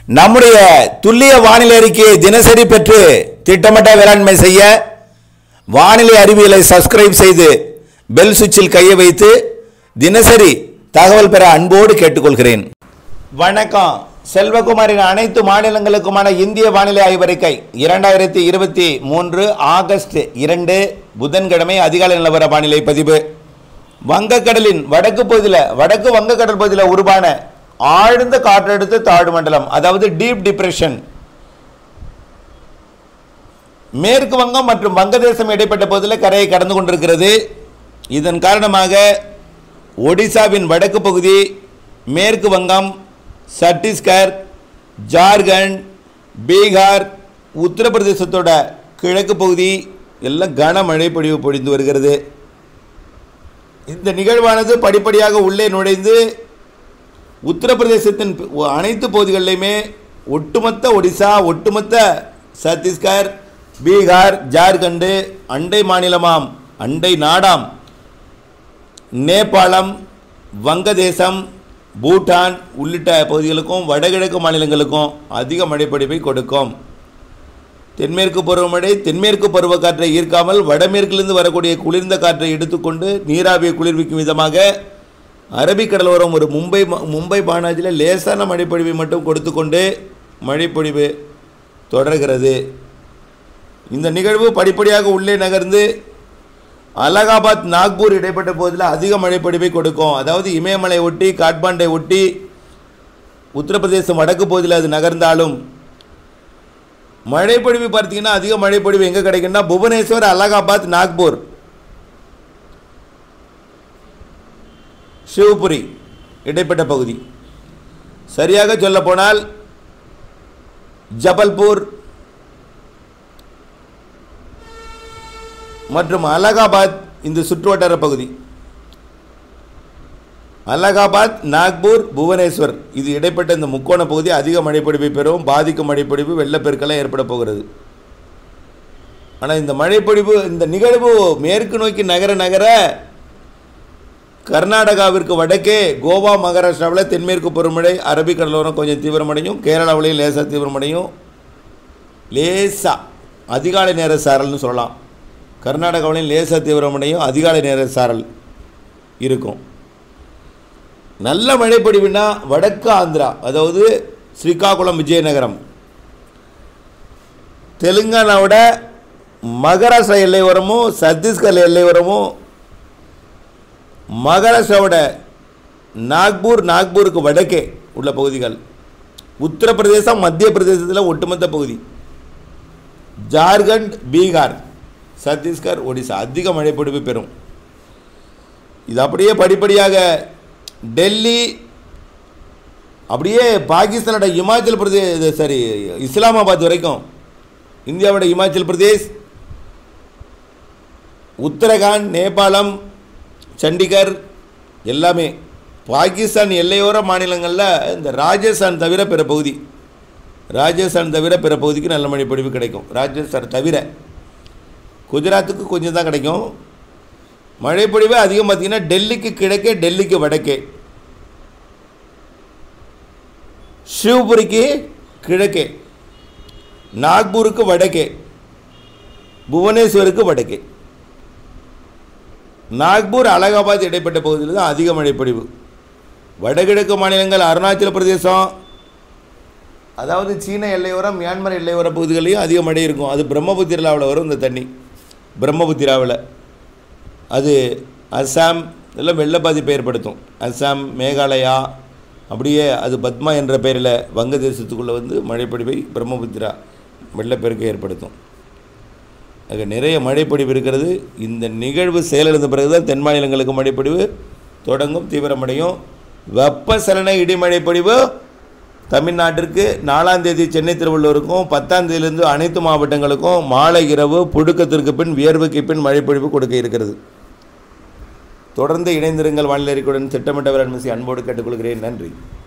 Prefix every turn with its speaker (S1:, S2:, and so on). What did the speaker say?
S1: நம்முடைய துல்லிய வானிலை அறிக்கையை தினசரி பெற்று திட்டமிட்ட வேளாண்மை செய்ய வானிலை அறிவியலை சப்ஸ்கிரைப் செய்து பெல் சுவிட்சில் கையை வைத்து தினசரி தகவல் பெற அன்போடு கேட்டுக்கொள்கிறேன் வணக்கம் செல்வகுமாரின் அனைத்து மாநிலங்களுக்குமான இந்திய வானிலை ஆய்வறிக்கை இரண்டாயிரத்தி இருபத்தி மூன்று ஆகஸ்ட் இரண்டு புதன்கிழமை அதிகாலை நிலவர வானிலை பதிவு வங்கக்கடலின் வடக்கு பகுதியில் வடக்கு வங்கக்கடல் பகுதியில் உருவான ஆழ்ந்த காற்றழுத்த தாழ்வு மண்டலம் அதாவது டீப் டிப்ரெஷன் மேற்கு வங்கம் மற்றும் வங்கதேசம் இடைப்பட்ட பகுதியில் கரையை கடந்து கொண்டிருக்கிறது இதன் காரணமாக ஒடிசாவின் வடக்கு பகுதி மேற்கு வங்கம் சத்தீஸ்கர் ஜார்க்கண்ட் பீகார் உத்தரப்பிரதேசத்தோட கிழக்கு பகுதி எல்லாம் கனமழை பொழிவு பொழிந்து வருகிறது இந்த நிகழ்வானது படிப்படியாக உள்ளே நுழைந்து உத்தரப்பிரதேசத்தின் ப- அனைத்து பகுதிகளிலுமே ஒட்டுமொத்த ஒடிசா ஒட்டுமொத்த சத்தீஸ்கர் பீகார் ஜார்க்கண்டு அண்டை மாநிலமாம் அண்டை நாடாம் நேபாளம் வங்கதேசம் பூட்டான் உள்ளிட்ட பகுதிகளுக்கும் வடகிழக்கு மாநிலங்களுக்கும் அதிக மழைப்பொழிவை கொடுக்கும் தென்மேற்கு பருவமழை தென்மேற்கு பருவக்காற்றை ஈர்க்காமல் வடமேற்கிலிருந்து வரக்கூடிய குளிர்ந்த காற்றை எடுத்துக்கொண்டு நீராவியை குளிர்விக்கும் விதமாக அரபிக்கடலோரம் ஒரு மும்பை ம- மும்பை மாநகரில் லேசான மழைப்பொழிவை மட்டும் கொடுத்து கொண்டு மழைப்பொழிவு தொடர்கிறது இந்த நிகழ்வு படிப்படியாக உள்ளே நகர்ந்து அலகாபாத் நாக்பூர் இடைப்பட்ட பகுதியில் அதிக மழைப்பொழிவை கொடுக்கும் அதாவது இமயமலை ஒட்டி காட்மாண்டை ஒட்டி உத்தரப்பிரதேசம் வடக்கு பகுதியில் அது நகர்ந்தாலும் மழைப்பொழிவு பார்த்தீங்கன்னா அதிக மழைப்பொழிவு எங்கே கிடைக்கும்னா புவனேஸ்வர் அலகாபாத் நாக்பூர் சிவபுரி இடைப்பட்ட பகுதி சரியாக சொல்லப்போனால் ஜபல்பூர் மற்றும் அலகாபாத் இந்த சுற்றுவட்டார பகுதி அலகாபாத் நாக்பூர் புவனேஸ்வர் இது இடைப்பட்ட இந்த முக்கோண பகுதி அதிக மழைப்பொழிவை பெறும் பாதிக்கும் மழைப்பொழிவு வெள்ளப்பெருக்கெல்லாம் ஏற்பட போகிறது ஆனால் இந்த மழைப்பொழிவு இந்த நிகழ்வு மேற்கு நோக்கி நகர நகர கர்நாடகாவிற்கு வடக்கே கோவா மகாராஷ்டிராவில் தென்மேற்கு பருவமழை அரபிக்கடலோரம் கொஞ்சம் தீவிரமடையும் கேரளாவிலையும் லேசாக தீவிரமடையும் லேசா அதிகாலை நேர சாரல்னு சொல்லலாம் கர்நாடகாவிலையும் லேசாக தீவிரமடையும் அதிகாலை நேர சாரல் இருக்கும் நல்ல மழைப்பொழிவுனா வடக்கு ஆந்திரா அதாவது ஸ்ரீகாகுளம் விஜயநகரம் தெலுங்கானாவோட மகாராஷ்டிரா எல்லை ஓரமும் சத்தீஸ்கர் எல்லை ஓரமும் மகாராஷ்டிராவோட நாக்பூர் நாக்பூருக்கு வடக்கே உள்ள பகுதிகள் உத்தரப்பிரதேசம் மத்திய பிரதேசத்தில் ஒட்டுமொத்த பகுதி ஜார்க்கண்ட் பீகார் சத்தீஸ்கர் ஒடிசா அதிக மழைப்பொழிவு பெறும் இது அப்படியே படிப்படியாக டெல்லி அப்படியே பாகிஸ்தானோட இமாச்சல் பிரதேஷ் சாரி இஸ்லாமாபாத் வரைக்கும் இந்தியாவோட இமாச்சல் பிரதேஷ் உத்தரகாண்ட் நேபாளம் சண்டிகர் எல்லாமே பாகிஸ்தான் எல்லையோர மாநிலங்களில் இந்த ராஜஸ்தான் தவிர பிற பகுதி ராஜஸ்தான் தவிர பிற பகுதிக்கு நல்ல மழை பொழிவு கிடைக்கும் ராஜஸ்தான் தவிர குஜராத்துக்கு கொஞ்சம் தான் கிடைக்கும் மழைப்பொழிவு அதிகம் பார்த்தீங்கன்னா டெல்லிக்கு கிழக்கே டெல்லிக்கு வடக்கே சிவபுரிக்கு கிழக்கே நாக்பூருக்கு வடக்கே புவனேஸ்வருக்கு வடக்கே நாக்பூர் அலகாபாத் இடைப்பட்ட பகுதியில் தான் அதிக மழைப்பொழிவு வடகிழக்கு மாநிலங்கள் அருணாச்சல பிரதேசம் அதாவது சீன எல்லையோரம் மியான்மர் எல்லையோர பகுதிகளையும் அதிக மழை இருக்கும் அது பிரம்மபுத்திராவில் வரும் இந்த தண்ணி பிரம்மபுத்திராவில் அது அஸ்ஸாம் இதெல்லாம் வெள்ள பாதிப்பை ஏற்படுத்தும் அஸ்ஸாம் மேகாலயா அப்படியே அது பத்மா என்ற பெயரில் வங்கதேசத்துக்குள்ளே வந்து மழைப்பொழிவை பிரம்மபுத்திரா வெள்ளப்பெருக்கை ஏற்படுத்தும் ஆக நிறைய மழைப்பொழிவு இருக்கிறது இந்த நிகழ்வு செயலிழந்த பிறகு தான் தென் மாநிலங்களுக்கு மழைப்பொழிவு தொடங்கும் தீவிரமடையும் வெப்பசலன இடிமழை பொழிவு தமிழ்நாட்டிற்கு நாலாம் தேதி சென்னை திருவள்ளூருக்கும் பத்தாம் தேதியிலிருந்து அனைத்து மாவட்டங்களுக்கும் மாலை இரவு புழுக்கத்திற்கு பின் வியர்வுக்கு பின் மழைப்பொழிவு கொடுக்க இருக்கிறது தொடர்ந்து இணைந்திருங்கள் வானிலை அறிக்கையுடன் திட்டமிட்ட வேளாண்மை அன்போடு கேட்டுக்கொள்கிறேன் நன்றி